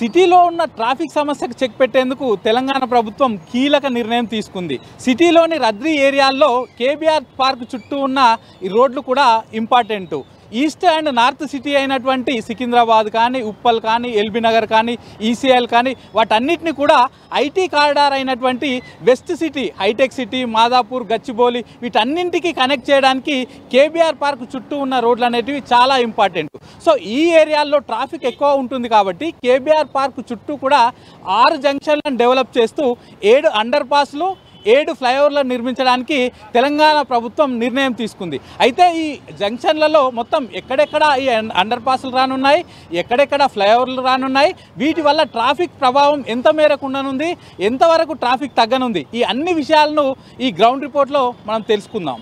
సిటీలో ఉన్న ట్రాఫిక్ సమస్యకు చెక్ పెట్టేందుకు తెలంగాణ ప్రభుత్వం కీలక నిర్ణయం తీసుకుంది సిటీలోని రద్రీ ఏరియాల్లో కేబీఆర్ పార్క్ చుట్టూ ఉన్న ఈ రోడ్లు కూడా important east and north city అయినటువంటి సికింద్రాబాద్ కానీ ఉప్పల్ కానీ ఎల్బీ నగర్ కానీ ఈసీఎల్ కానీ వాటన్నిటిని కూడా ఐటీ కారిడార్ అయినటువంటి west city hitech city Madhapur Gachibowli వీటన్నింటికి కనెక్ట్ చేయడానికి కేబీఆర్ పార్క్ చుట్టూ ఉన్న రోడ్లు అనేటివి చాలా ఇంపార్టెంట్ సో ఈ ఏరియాల్లో ట్రాఫిక్ ఎక్కువ ఉంటుంది కాబట్టి కేబీఆర్ పార్క్ చుట్టూ కూడా ఆరు జంక్షన్లను డెవలప్ చేస్తూ ఏడు అండర్ పాస్లు ఏడు ఫ్లైఓవర్లను నిర్మించడానికి తెలంగాణ ప్రభుత్వం నిర్ణయం తీసుకుంది అయితే ఈ జంక్షన్లలో మొత్తం ఎక్కడెక్కడ ఈ అండర్ పాస్లు రానున్నాయి ఎక్కడెక్కడ ఫ్లైఓవర్లు రానున్నాయి వీటి వల్ల ట్రాఫిక్ ప్రభావం ఎంత మేరకు ఉండనుంది ఎంతవరకు ట్రాఫిక్ తగ్గనుంది ఈ అన్ని విషయాలను ఈ గ్రౌండ్ రిపోర్ట్లో మనం తెలుసుకుందాం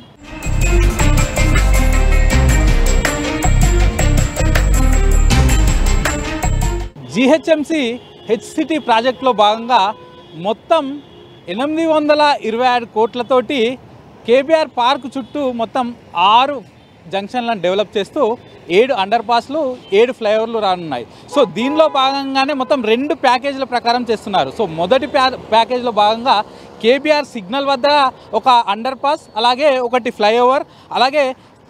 జిహెచ్ఎంసి హెచ్సిటీ ప్రాజెక్టులో భాగంగా మొత్తం ఎనిమిది వందల ఇరవై ఆరు కోట్లతోటి కేబీఆర్ పార్క్ చుట్టూ మొత్తం ఆరు జంక్షన్లను డెవలప్ చేస్తూ ఏడు అండర్ పాస్లు ఏడు ఫ్లైఓవర్లు రానున్నాయి సో దీనిలో భాగంగానే మొత్తం రెండు ప్యాకేజీల ప్రకారం చేస్తున్నారు సో మొదటి ప్యా ప్యాకేజీలో భాగంగా కేబీఆర్ సిగ్నల్ వద్ద ఒక అండర్ పాస్ అలాగే ఒకటి ఫ్లైఓవర్ అలాగే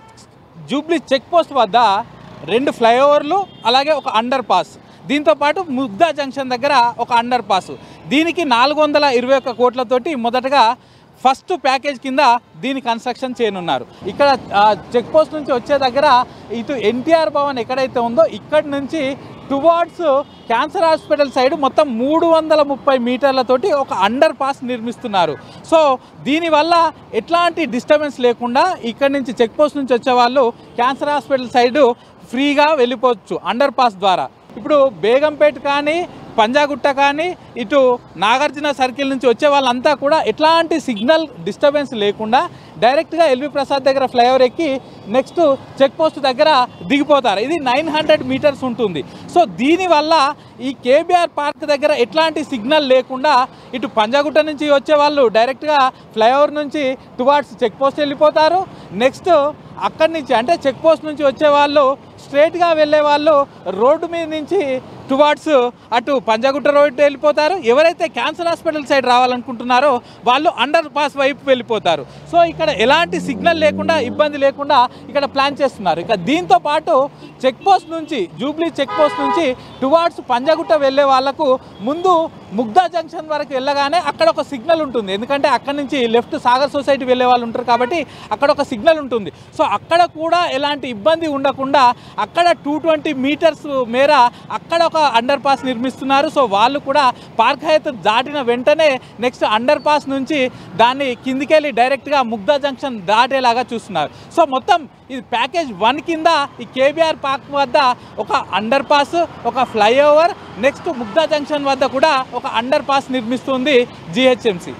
జూబ్లీ చెక్ పోస్ట్ వద్ద రెండు ఫ్లైఓవర్లు అలాగే ఒక అండర్ పాస్ దీంతో పాటు ముగ్దా జంక్షన్ దగ్గర ఒక అండర్ పాస్ దీనికి నాలుగు వందల ఇరవై ఒక్క కోట్లతోటి మొదటగా ఫస్ట్ ప్యాకేజ్ కింద దీని కన్స్ట్రక్షన్ చేయనున్నారు ఇక్కడ ఆ, చెక్ పోస్ట్ నుంచి వచ్చే దగ్గర ఇటు ఎన్టీఆర్ భవన్ ఎక్కడైతే ఉందో ఇక్కడి నుంచి టువార్డ్స్ క్యాన్సర్ హాస్పిటల్ సైడ్ మొత్తం మూడు వందల ముప్పై మీటర్లతోటి ఒక అండర్ పాస్ నిర్మిస్తున్నారు సో దీనివల్ల ఎట్లాంటి డిస్టర్బెన్స్ లేకుండా ఇక్కడి నుంచి చెక్ పోస్ట్ నుంచి వచ్చే వాళ్ళు క్యాన్సర్ హాస్పిటల్ సైడ్ ఫ్రీగా వెళ్ళిపోవచ్చు అండర్ పాస్ ద్వారా ఇప్పుడు బేగంపేట కానీ పంజాగుట్ట కానీ ఇటు నాగార్జున సర్కిల్ నుంచి వచ్చే వాళ్ళంతా కూడా ఎట్లాంటి సిగ్నల్ డిస్టర్బెన్స్ లేకుండా డైరెక్ట్గా ఎల్వి ప్రసాద్ దగ్గర ఫ్లైఓవర్ ఎక్కి నెక్స్ట్ చెక్ పోస్ట్ దగ్గర దిగిపోతారు ఇది నైన్ హండ్రెడ్ మీటర్స్ ఉంటుంది సో దీనివల్ల ఈ కేబీఆర్ పార్క్ దగ్గర ఎట్లాంటి సిగ్నల్ లేకుండా ఇటు పంజాగుట్ట నుంచి వచ్చే వాళ్ళు డైరెక్ట్గా ఫ్లైఓవర్ నుంచి టువార్డ్స్ చెక్ పోస్ట్ వెళ్ళిపోతారు నెక్స్ట్ అక్కడి నుంచి అంటే చెక్ పోస్ట్ నుంచి వచ్చే వాళ్ళు స్ట్రైట్గా వెళ్ళే వాళ్ళు రోడ్డు మీద నుంచి టువార్డ్స్ అటు పంజాగుట్ట రోడ్ వెళ్ళిపోతారు ఎవరైతే క్యాన్సర్ హాస్పిటల్ సైడ్ రావాలనుకుంటున్నారో వాళ్ళు అండర్ పాస్ వైపు వెళ్ళిపోతారు సో ఇక్కడ ఎలాంటి సిగ్నల్ లేకుండా ఇబ్బంది లేకుండా ఇక్కడ ప్లాన్ చేస్తున్నారు ఇక దీంతో పాటు చెక్ పోస్ట్ నుంచి జూబ్లీ చెక్ పోస్ట్ నుంచి టువార్డ్స్ పంజాగుట్ట వెళ్ళే వాళ్ళకు ముందు ముగ్దా జంక్షన్ వరకు వెళ్ళగానే అక్కడ ఒక సిగ్నల్ ఉంటుంది ఎందుకంటే అక్కడ నుంచి లెఫ్ట్ సాగర్ సొసైటీ వెళ్ళే వాళ్ళు ఉంటారు కాబట్టి అక్కడ ఒక సిగ్నల్ ఉంటుంది సో అక్కడ కూడా ఎలాంటి ఇబ్బంది ఉండకుండా అక్కడ టూ ట్వంటీ మీటర్స్ మేర అక్కడ ఒక అండర్ పాస్ నిర్మిస్తున్నారు సో వాళ్ళు కూడా పార్క్ హైత్ దాటిన వెంటనే నెక్స్ట్ అండర్ పాస్ నుంచి దాన్ని కిందికెళ్ళి డైరెక్ట్గా ముగ్దా జంక్షన్ దాటేలాగా చూస్తున్నారు సో మొత్తం ఇది ప్యాకేజ్ వన్ కింద ఈ కేబీఆర్ పార్క్ వద్ద ఒక అండర్ పాస్ ఒక ఫ్లైఓవర్ నెక్స్ట్ ముగ్దా జంక్షన్ వద్ద కూడా ఒక అండర్ పాస్ నిర్మిస్తుంది జిహెచ్ఎంసి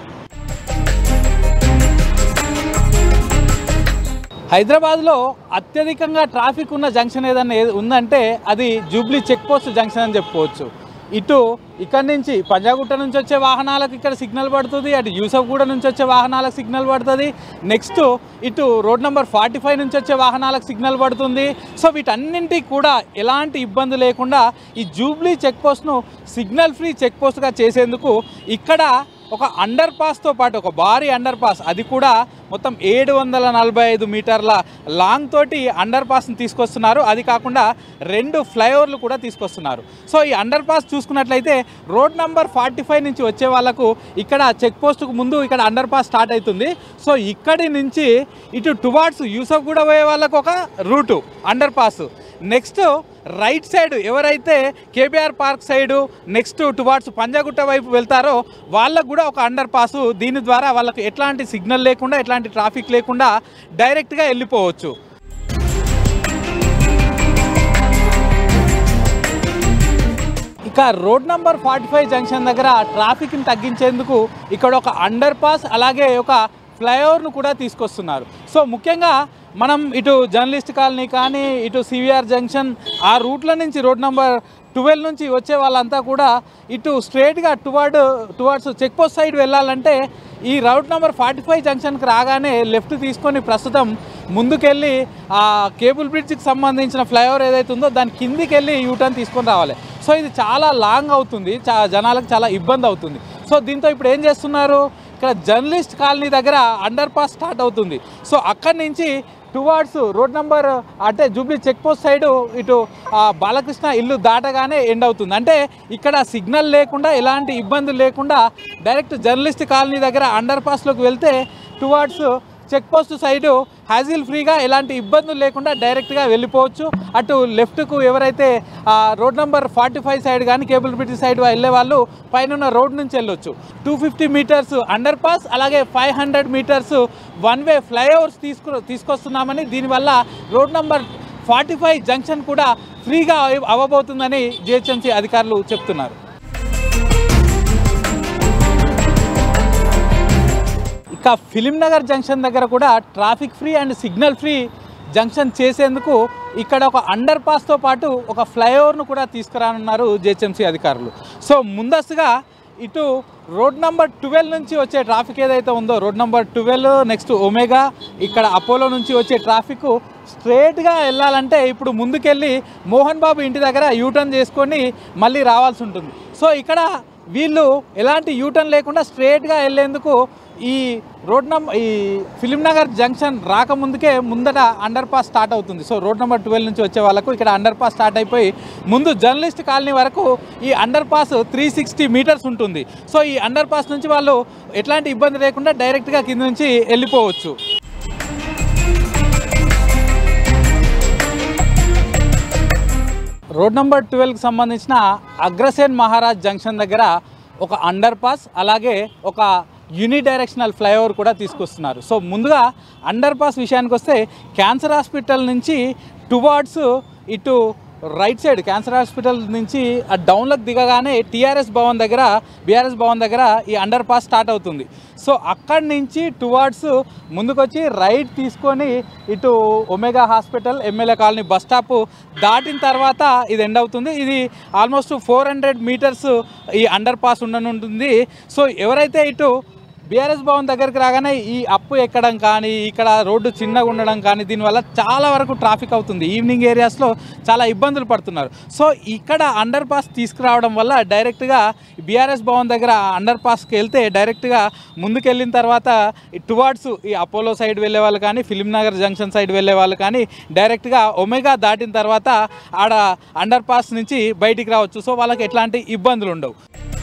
హైదరాబాద్లో అత్యధికంగా ట్రాఫిక్ ఉన్న జంక్షన్ ఏదన్నా ఏది ఉందంటే అది జూబ్లీ చెక్ పోస్ట్ జంక్షన్ అని చెప్పుకోవచ్చు ఇటు ఇక్కడి నుంచి పంజాగుట్ట నుంచి వచ్చే వాహనాలకు ఇక్కడ సిగ్నల్ పడుతుంది అటు యూసఫ్గూడ నుంచి వచ్చే వాహనాలకు సిగ్నల్ పడుతుంది నెక్స్ట్ ఇటు రోడ్ నెంబర్ ఫార్టీ ఫైవ్ నుంచి వచ్చే వాహనాలకు సిగ్నల్ పడుతుంది సో వీటన్నింటికి కూడా ఎలాంటి ఇబ్బంది లేకుండా ఈ జూబ్లీ చెక్ పోస్ట్ను సిగ్నల్ ఫ్రీ చెక్ పోస్ట్గా చేసేందుకు ఇక్కడ ఒక అండర్ పాస్తో పాటు ఒక భారీ అండర్ పాస్ అది కూడా మొత్తం ఏడు వందల నలభై ఐదు మీటర్ల లాంగ్ తోటి అండర్ పాస్ని తీసుకొస్తున్నారు అది కాకుండా రెండు ఫ్లైఓవర్లు కూడా తీసుకొస్తున్నారు సో ఈ అండర్ పాస్ చూసుకున్నట్లయితే రోడ్ నంబర్ ఫార్టీ ఫైవ్ నుంచి వచ్చే వాళ్ళకు ఇక్కడ చెక్ పోస్ట్కు ముందు ఇక్కడ అండర్ పాస్ స్టార్ట్ అవుతుంది సో ఇక్కడి నుంచి ఇటు టువార్డ్స్ యూసఫ్ కూడా పోయే వాళ్ళకు ఒక route underpass next right side ఎవరైతే KBR park side next towards Panjagutta వైపు వెళ్తారో వాళ్ళకు కూడా ఒక అండర్ పాసు దీని ద్వారా వాళ్ళకు ఎట్లాంటి సిగ్నల్ లేకుండా ఎట్లాంటి ట్రాఫిక్ లేకుండా డైరెక్ట్గా వెళ్ళిపోవచ్చు ఇక road number forty five junction దగ్గర ట్రాఫిక్ని తగ్గించేందుకు ఇక్కడ ఒక అండర్ పాస్ అలాగే ఒక ఫ్లైఓవర్ను కూడా తీసుకొస్తున్నారు సో ముఖ్యంగా మనం ఇటు జర్నలిస్ట్ కాలనీ కానీ ఇటు సివిఆర్ జంక్షన్ ఆ రూట్ల నుంచి రోడ్ నంబర్ ట్వెల్వ్ నుంచి వచ్చే వాళ్ళంతా కూడా ఇటు స్ట్రేట్గా toward towards check post side వెళ్ళాలంటే ఈ రౌట్ నెంబర్ ఫార్టీ ఫైవ్ జంక్షన్కి రాగానే లెఫ్ట్ తీసుకొని ప్రస్తుతం ముందుకెళ్ళి ఆ కేబుల్ బ్రిడ్జ్కి సంబంధించిన ఫ్లైఓవర్ ఏదైతే ఉందో దాని కిందికి వెళ్ళి యూటర్న్ తీసుకొని రావాలి సో ఇది చాలా లాంగ్ అవుతుంది చా జనాలకు చాలా ఇబ్బంది అవుతుంది సో దీంతో ఇప్పుడు ఏం చేస్తున్నారు ఇక్కడ జర్నలిస్ట్ కాలనీ దగ్గర అండర్ పాస్ స్టార్ట్ అవుతుంది సో అక్కడి నుంచి టువార్డ్స్ రోడ్ నెంబర్ అంటే జూబ్లీ చెక్ పోస్ట్ సైడ్ ఇటు ఆ, బాలకృష్ణ ఇల్లు దాటగానే ఎండ్ అవుతుంది అంటే ఇక్కడ సిగ్నల్ లేకుండా ఎలాంటి ఇబ్బందులు లేకుండా డైరెక్ట్ జర్నలిస్ట్ కాలనీ దగ్గర అండర్ పాస్లోకి వెళ్తే towards check post side hassle ఫ్రీగా ఎలాంటి ఇబ్బందులు లేకుండా డైరెక్ట్గా వెళ్ళిపోవచ్చు అటు లెఫ్ట్కు ఎవరైతే ఆ, road number forty five side కానీ కేబుల్ బ్రిడ్జ్ సైడ్ వెళ్ళే వాళ్ళు పైన రోడ్ నుంచి వెళ్ళొచ్చు two fifty metres underpass అలాగే five hundred metres one way flyovers తీసుకు తీసుకొస్తున్నామని దీనివల్ల road number forty five junction కూడా ఫ్రీగా అవ- అవ్వబోతుందని జిహెచ్ఎంసీ అధికారులు చెప్తున్నారు ఇక ఫిలిం నగర్ జంక్షన్ దగ్గర కూడా traffic free and signal free junction చేసేందుకు ఇక్కడ ఒక అండర్ పాస్తో పాటు ఒక ఫ్లైఓవర్ను కూడా తీసుకురానున్నారు జిహెచ్ఎంసీ అధికారులు సో ముందస్తుగా ఇటు రోడ్ నెంబర్ ట్వెల్వ్ నుంచి వచ్చే ట్రాఫిక్ ఏదైతే ఉందో road number twelve next Omega ఇక్కడ అపోలో నుంచి వచ్చే ట్రాఫిక్ స్ట్రేట్గా వెళ్ళాలంటే ఇప్పుడు ముందుకెళ్ళి మోహన్ బాబు ఇంటి దగ్గర యూటర్న్ చేసుకొని మళ్ళీ రావాల్సి ఉంటుంది సో ఇక్కడ వీళ్ళు ఎలాంటి యూటర్న్ లేకుండా స్ట్రేట్గా వెళ్ళేందుకు ఈ రోడ్ నంబర్ ఈ ఫిలిం నగర్ జంక్షన్ రాకముందుకే ముందట అండర్ పాస్ స్టార్ట్ అవుతుంది సో రోడ్ నెంబర్ ట్వెల్వ్ నుంచి వచ్చే వాళ్ళకు ఇక్కడ అండర్ పాస్ స్టార్ట్ అయిపోయి ముందు జర్నలిస్ట్ కాలనీ వరకు ఈ underpass three sixty metres ఉంటుంది సో ఈ అండర్ పాస్ నుంచి వాళ్ళు ఎట్లాంటి ఇబ్బంది లేకుండా డైరెక్ట్గా కింద నుంచి వెళ్ళిపోవచ్చు రోడ్ నెంబర్ ట్వెల్వ్కి సంబంధించిన అగ్రసేన్ మహారాజ్ జంక్షన్ దగ్గర ఒక అండర్ పాస్ అలాగే ఒక యూని డైరెక్షనల్ ఫ్లైఓవర్ కూడా తీసుకొస్తున్నారు సో ముందుగా అండర్ పాస్ విషయానికి వస్తే క్యాన్సర్ హాస్పిటల్ నుంచి టువార్డ్స్ ఇటు రైట్ సైడ్ క్యాన్సర్ హాస్పిటల్ నుంచి ఆ డౌన్లోకి దిగగానే టీఆర్ఎస్ భవన్ దగ్గర బీఆర్ఎస్ భవన్ దగ్గర ఈ అండర్ పాస్ స్టార్ట్ అవుతుంది సో అక్కడి నుంచి టువార్డ్స్ ముందుకొచ్చి రైట్ తీసుకొని ఇటు Omega hospital MLA colony bus stop దాటిన తర్వాత ఇది ఎండ్ అవుతుంది ఇది ఆల్మోస్ట్ ఫోర్ హండ్రెడ్ మీటర్స్ ఈ అండర్ పాస్ ఉండనుంటుంది సో ఎవరైతే ఇటు బీఆర్ఎస్ భవన్ దగ్గరికి రాగానే ఈ అప్పు ఎక్కడం కానీ ఇక్కడ రోడ్డు చిన్నగా ఉండడం కానీ దీనివల్ల చాలా వరకు ట్రాఫిక్ అవుతుంది ఈవినింగ్ ఏరియాస్లో చాలా ఇబ్బందులు పడుతున్నారు సో ఇక్కడ అండర్ పాస్ తీసుకురావడం వల్ల డైరెక్ట్గా బీఆర్ఎస్ భవన్ దగ్గర అండర్ పాస్కి వెళ్తే డైరెక్ట్గా ముందుకెళ్ళిన తర్వాత టువార్డ్స్ ఈ అపోలో సైడ్ వెళ్ళే వాళ్ళు కానీ ఫిలిం నగర్ జంక్షన్ సైడ్ వెళ్ళే వాళ్ళు కానీ డైరెక్ట్గా ఒమేగా దాటిన తర్వాత ఆడ అండర్ పాస్ నుంచి బయటికి రావచ్చు సో వాళ్ళకి ఎట్లాంటి ఇబ్బందులు ఉండవు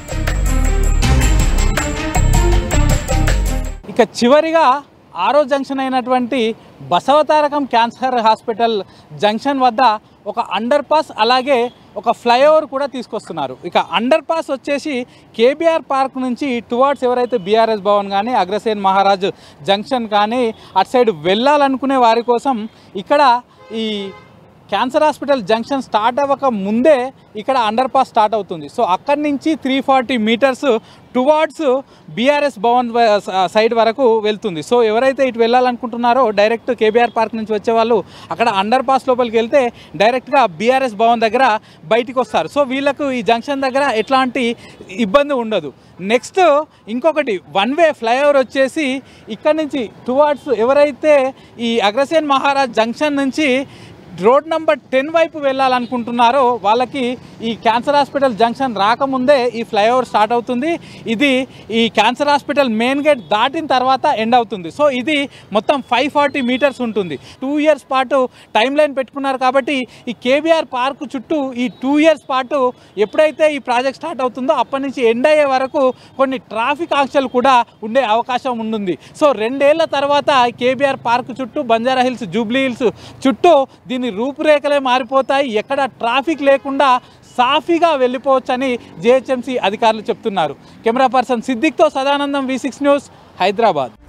ఇక చివరిగా ఆరో జంక్షన్ అయినటువంటి బసవతారకం క్యాన్సర్ హాస్పిటల్ జంక్షన్ వద్ద ఒక అండర్ పాస్ అలాగే ఒక ఫ్లైఓవర్ కూడా తీసుకొస్తున్నారు ఇక అండర్ పాస్ వచ్చేసి కేబీఆర్ పార్క్ నుంచి టువార్డ్స్ ఎవరైతే బీఆర్ఎస్ భవన్ కానీ అగ్రసేన్ మహారాజ్ జంక్షన్ కానీ అటు సైడ్ వెళ్ళాలనుకునే వారి కోసం ఇక్కడ ఈ క్యాన్సర్ హాస్పిటల్ జంక్షన్ స్టార్ట్ అవ్వక ముందే ఇక్కడ అండర్ పాస్ స్టార్ట్ అవుతుంది సో అక్కడి నుంచి three forty metres towards BRS Bhavan వ- స- సైడ్ వరకు వెళ్తుంది సో ఎవరైతే ఇటు వెళ్ళాలనుకుంటున్నారో డైరెక్ట్ కేబీఆర్ పార్క్ నుంచి వచ్చే వాళ్ళు అక్కడ అండర్ పాస్ లోపలికి వెళ్తే డైరెక్ట్గా బీఆర్ఎస్ భవన్ దగ్గర బయటికి వస్తారు సో వీళ్ళకు ఈ జంక్షన్ దగ్గర ఎట్లాంటి ఇబ్బంది ఉండదు నెక్స్ట్ ఇంకొకటి వన్ వే ఫ్లైఓవర్ వచ్చేసి ఇక్కడ నుంచి టువార్డ్స్ ఎవరైతే ఈ అగ్రసేన్ మహారాజ్ జంక్షన్ నుంచి రోడ్ నెంబర్ టెన్ వైపు వెళ్ళాలనుకుంటున్నారో వాళ్ళకి ఈ క్యాన్సర్ హాస్పిటల్ జంక్షన్ రాకముందే ఈ ఫ్లైఓవర్ స్టార్ట్ అవుతుంది ఇది ఈ క్యాన్సర్ హాస్పిటల్ మెయిన్ గేట్ దాటిన తర్వాత ఎండ్ అవుతుంది సో ఇది మొత్తం ఫైవ్ ఫార్టీ మీటర్స్ ఉంటుంది టూ ఇయర్స్ పాటు టైం లైన్ పెట్టుకున్నారు కాబట్టి ఈ కేబీఆర్ పార్క్ చుట్టూ ఈ టూ ఇయర్స్ పాటు ఎప్పుడైతే ఈ ప్రాజెక్ట్ స్టార్ట్ అవుతుందో అప్పటి నుంచి ఎండ్ అయ్యే వరకు కొన్ని ట్రాఫిక్ ఆంక్షలు కూడా ఉండే అవకాశం ఉంటుంది సో రెండేళ్ల తర్వాత కేబీఆర్ పార్క్ చుట్టూ బంజారా హిల్స్ జూబ్లీ హిల్స్ చుట్టూ దీని రూపురేఖలే మారిపోతాయి ఎక్కడ ట్రాఫిక్ లేకుండా సాఫీగా వెళ్ళిపోవచ్చని జేహెచ్ఎంసీ అధికారులు చెప్తున్నారు కెమెరా పర్సన్ సిద్దిక్తో Sadanandam V six news Hyderabad